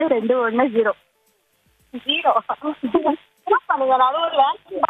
ரெண்டு ஒண்ணு zero zero பண்ணுங்க அது ஒரு வேலை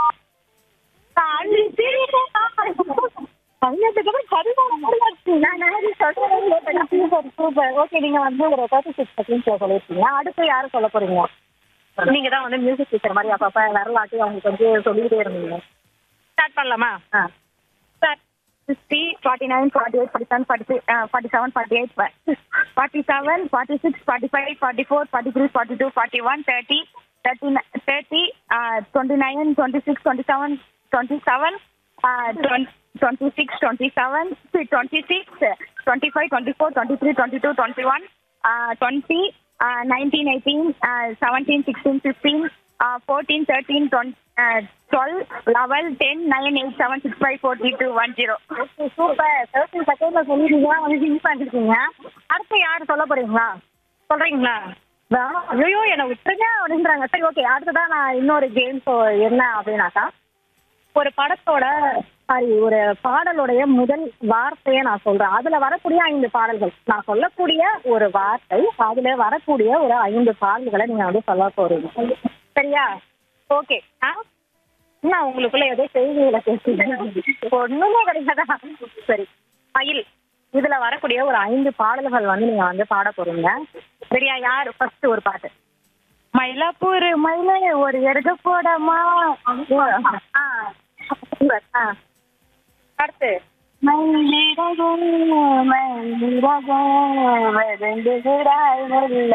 ஓகே நீங்க வந்து ஒரு தேர்ட்டி சிக்ஸ் செகண்ட்ஸ் சொல்லிருக்கீங்க அடுத்து யாரு சொல்ல போறீங்க நீங்க தான் வந்து மியூசிக் டீச்சர் மாதிரி அப்பப்ப வரலாட்டி அவங்களுக்கு வந்து சொல்லிக்கிட்டே இருந்தீங்க ஸ்டார்ட் பண்ணலாமா ஆ sir sixty forty nine forty eight forty seven forty forty seven forty eight forty seven forty six forty five forty four forty three forty two forty one thirty thirty thirty twenty nine twenty six twenty seven twenty seven twenty six twenty seven twenty six twenty five twenty four twenty three twenty two twenty one twenty nineteen eighteen seventeen sixteen fifteen fourteen thirteen twelve eleven ten nine eight seven six five four three two one zero okay super thirty செகண்ட்ல சொல்லிட்டீங்க வந்து use பண்ணிருக்கீங்க அடுத்து யார் சொல்ல போறீங்களா சொல்றீங்களா ஐயோ என்னை விட்டுருங்க அப்படின்றாங்க சரி ஓகே அடுத்ததான் நான் இன்னொரு கேம் என்ன அப்படின்னாக்கா ஒரு படத்தோட சாரி ஒரு பாடலுடைய முதல் வார்த்தையை நான் சொல்றேன் அதுல வரக்கூடிய ஐந்து பாடல்கள் நான் சொல்லக்கூடிய ஒரு வார்த்தை அதுல வரக்கூடிய ஒரு ஐந்து பாடல்களை நீங்க வந்து சொல்ல போறீங்க சரியா ஓகே ஆ நான் உங்களுக்குள்ள ஏதோ செய்திகளை பேசுறேன் ஒண்ணுமே கிடையாதா சரி மயில் இதுல வரக்கூடிய ஒரு ஐந்து பாடல்கள் வந்து நீங்க வந்து பாட போறீங்க சரியா யார் ஃபர்ஸ்ட் ஒரு பாட்டு மயிலாப்பூர் மயில ஒரு எடுக்க போடமா ஆ, சூப்பர். ஆ. அடுத்து மயிலிறகும் மயிலிறகும் வருந்துகிறாய் மெல்ல.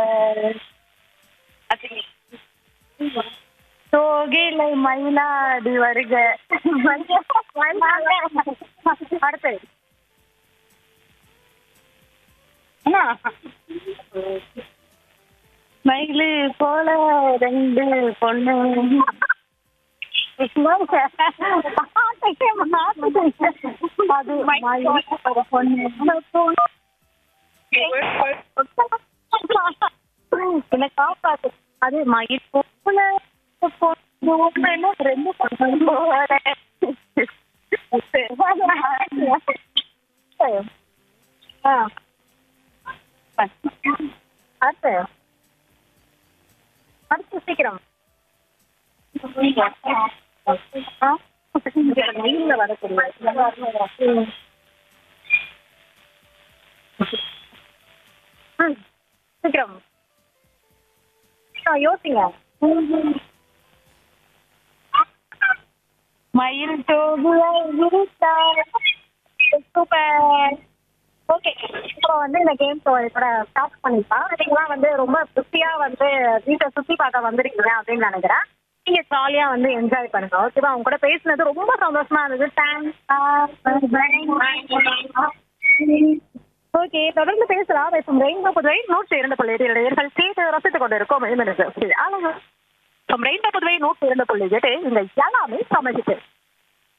சோகிலை மயிலாடி வருக அடுத்து என்ன மயிலு போல ரெண்டு பொண்ணு அது மயில் ஒரு பொண்ணு என்ன காப்பாத்து அது மயில் போல பொண்ணு ஒண்ணு ரெண்டு பொண்ணு போல ஆ அடுத்து அடுத்து சீக்கிரம் ஆ? வெயில்ல வரக்கூடிய ம். ம், சீக்கிரம் ஆ, யோசிங்க மயில் தோகுலை விரித்தார் சூப்பர் ஓகே இப்போ வந்து இந்த கேம் கூட ஸ்டார்ட் பண்ணிக்கலாம் நீங்களாம் வந்து ரொம்ப திருப்தியா வந்து வீட்டை சுத்தி பார்க்க வந்திருக்கீங்க அப்படின்னு நினைக்கிறேன் நீங்க ஜாலியா வந்து என்ஜாய் பண்ணுங்க ஓகேவா உங்க கூட பேசினது ரொம்ப சந்தோஷமா இருந்தது ஓகே தொடர்ந்து பேசலாம் பேசும் ரெயின்போ புதுவை நூற்றி இரண்டு புள்ளி எட்டு இளைஞர்கள் கேட்டு ரசித்துக் கொண்டிருக்கோம் ரெயின்போ புதுவை நூற்றி இரண்டு புள்ளி எட்டு இந்த எல்லாமே சமைச்சிட்டு